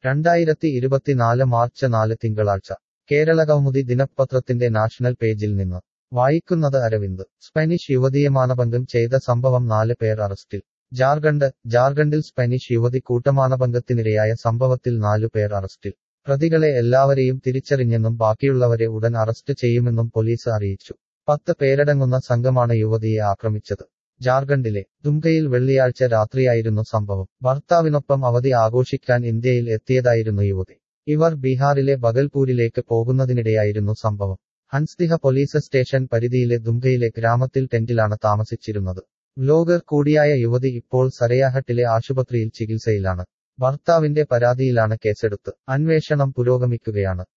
രണ്ടായിരത്തി ഇരുപത്തിനാല് മാർച്ച് നാല് തിങ്കളാഴ്ച കേരള കൗമുദി ദിനപത്രത്തിന്റെ നാഷണൽ പേജിൽ നിന്ന് വായിക്കുന്നത് അരവിന്ദ് സ്പാനിഷ് യുവതിയെ മാനഭംഗം ചെയ്ത സംഭവം നാല് പേർ അറസ്റ്റിൽ ജാർഖണ്ഡ് ജാർഖണ്ഡിൽ സ്പാനിഷ് യുവതി കൂട്ടമാനഭംഗത്തിനിരയായ സംഭവത്തിൽ നാലു പേർ അറസ്റ്റിൽ പ്രതികളെ എല്ലാവരെയും തിരിച്ചറിഞ്ഞെന്നും ബാക്കിയുള്ളവരെ ഉടൻ അറസ്റ്റ് ചെയ്യുമെന്നും പോലീസ് അറിയിച്ചു പത്ത് പേരടങ്ങുന്ന സംഘമാണ് യുവതിയെ ആക്രമിച്ചത് ജാർഖണ്ഡിലെ ദുംകയിൽ വെള്ളിയാഴ്ച രാത്രിയായിരുന്നു സംഭവം ഭർത്താവിനൊപ്പം അവധി ആഘോഷിക്കാൻ ഇന്ത്യയിൽ എത്തിയതായിരുന്നു യുവതി ഇവർ ബീഹാറിലെ ബഗൽപൂരിലേക്ക് പോകുന്നതിനിടെയായിരുന്നു സംഭവം ഹൻസ്ദിഹ പോലീസ് സ്റ്റേഷൻ പരിധിയിലെ ദുംകയിലെ ഗ്രാമത്തിൽ ടെന്റിലാണ് താമസിച്ചിരുന്നത് വ്ലോഗർ കൂടിയായ യുവതി ഇപ്പോൾ സരയാഹട്ടിലെ ആശുപത്രിയിൽ ചികിത്സയിലാണ് ഭർത്താവിന്റെ പരാതിയിലാണ് കേസെടുത്ത് അന്വേഷണം പുരോഗമിക്കുകയാണ്